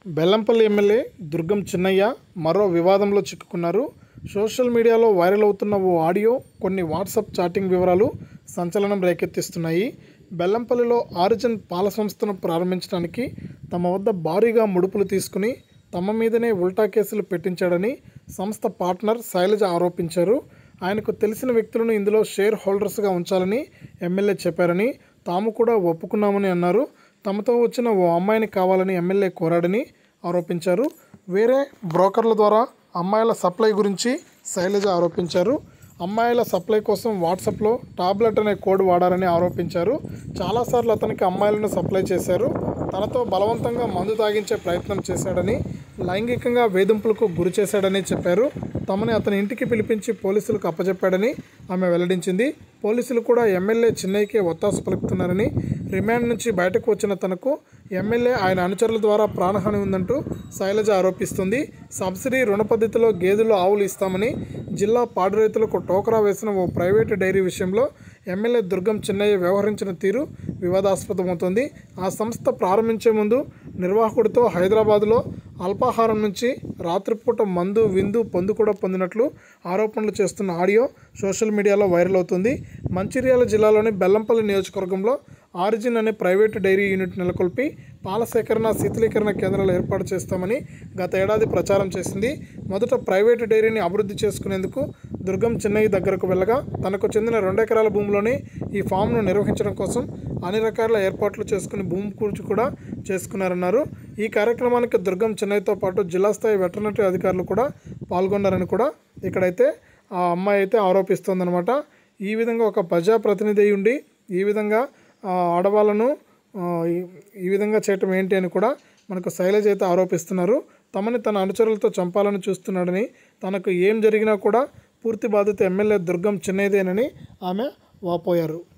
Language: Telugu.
బెల్లంపల్లి ఎమ్మెల్యే దుర్గం చిన్నయ్య మరో వివాదంలో చిక్కుకున్నారు సోషల్ మీడియాలో వైరల్ అవుతున్న ఓ ఆడియో కొన్ని వాట్సాప్ చాటింగ్ వివరాలు సంచలనం రేకెత్తిస్తున్నాయి బెల్లంపల్లిలో ఆరిజిన్ పాల సంస్థను ప్రారంభించడానికి తమ వద్ద భారీగా ముడుపులు తీసుకుని తమ మీదనే ఉల్టా కేసులు పెట్టించాడని సంస్థ పార్ట్నర్ శైలజ ఆరోపించారు ఆయనకు తెలిసిన వ్యక్తులను ఇందులో షేర్ హోల్డర్స్గా ఉంచాలని ఎమ్మెల్యే చెప్పారని తాము కూడా ఒప్పుకున్నామని అన్నారు తమతో వచ్చిన ఓ అమ్మాయిని కావాలని ఎమ్మెల్యే కోరాడని ఆరోపించారు వేరే బ్రోకర్ల ద్వారా అమ్మాయిల సప్లై గురించి శైలజ ఆరోపించారు అమ్మాయిల సప్లై కోసం వాట్సాప్లో టాబ్లెట్ అనే కోడ్ వాడారని ఆరోపించారు చాలాసార్లు అతనికి అమ్మాయిలను సప్లై చేశారు తనతో బలవంతంగా మందు తాగించే ప్రయత్నం చేశాడని లైంగికంగా వేధింపులకు గురి చేశాడని చెప్పారు తమని అతని ఇంటికి పిలిపించి పోలీసులకు అప్పచెప్పాడని ఆమె వెల్లడించింది పోలీసులు కూడా ఎమ్మెల్యే చిన్నయ్యకే ఒత్తాసు పలుకుతున్నారని రిమాండ్ నుంచి బయటకు వచ్చిన తనకు ఎమ్మెల్యే ఆయన అనుచరుల ద్వారా ప్రాణహాని ఉందంటూ శైలజ ఆరోపిస్తుంది సబ్సిడీ రుణ పద్ధతిలో గేదెలు ఆవులు ఇస్తామని జిల్లా పాడి రైతులకు టోకరా వేసిన ఓ ప్రైవేటు డైరీ విషయంలో ఎమ్మెల్యే దుర్గం చిన్నయ్య వ్యవహరించిన తీరు వివాదాస్పదమవుతోంది ఆ సంస్థ ప్రారంభించే ముందు నిర్వాహకుడితో హైదరాబాదులో అల్పాహారం నుంచి రాత్రిపూట మందు విందు పొందు కూడా పొందినట్లు ఆరోపణలు చేస్తున్న ఆడియో సోషల్ మీడియాలో వైరల్ అవుతుంది మంచిర్యాల జిల్లాలోని బెల్లంపల్లి నియోజకవర్గంలో ఆరిజిన్ అనే ప్రైవేటు డైరీ యూనిట్ నెలకొల్పి పాల సేకరణ శీతలీకరణ కేంద్రాలు ఏర్పాటు చేస్తామని గత ఏడాది ప్రచారం చేసింది మొదట ప్రైవేటు డైరీని అభివృద్ధి చేసుకునేందుకు దుర్గం చెన్నై దగ్గరకు వెళ్ళగా తనకు చెందిన రెండెకరాల భూమిలోనే ఈ ఫామ్ను నిర్వహించడం కోసం అన్ని రకాల ఏర్పాట్లు చేసుకుని భూమి కూర్చి కూడా చేసుకున్నారన్నారు ఈ కార్యక్రమానికి దుర్గం చెన్నైతో పాటు జిల్లా స్థాయి వెటర్నరీ అధికారులు కూడా పాల్గొన్నారని కూడా ఇక్కడైతే ఆ అమ్మాయి అయితే ఆరోపిస్తోందనమాట ఈ విధంగా ఒక ప్రజాప్రతినిధి అయి ఉండి ఈ విధంగా ఆ, ఆడవాళ్ళను ఆ, ఈ- ఈ విధంగా చేయటం ఏంటి అని కూడా మనకు శైలజ అయితే ఆరోపిస్తున్నారు తమని తన అనుచరులతో చంపాలని చూస్తున్నాడని తనకు ఏం జరిగినా కూడా పూర్తి బాధ్యత ఎమ్మెల్యే దుర్గం చిన్నదేనని ఆమె వాపోయారు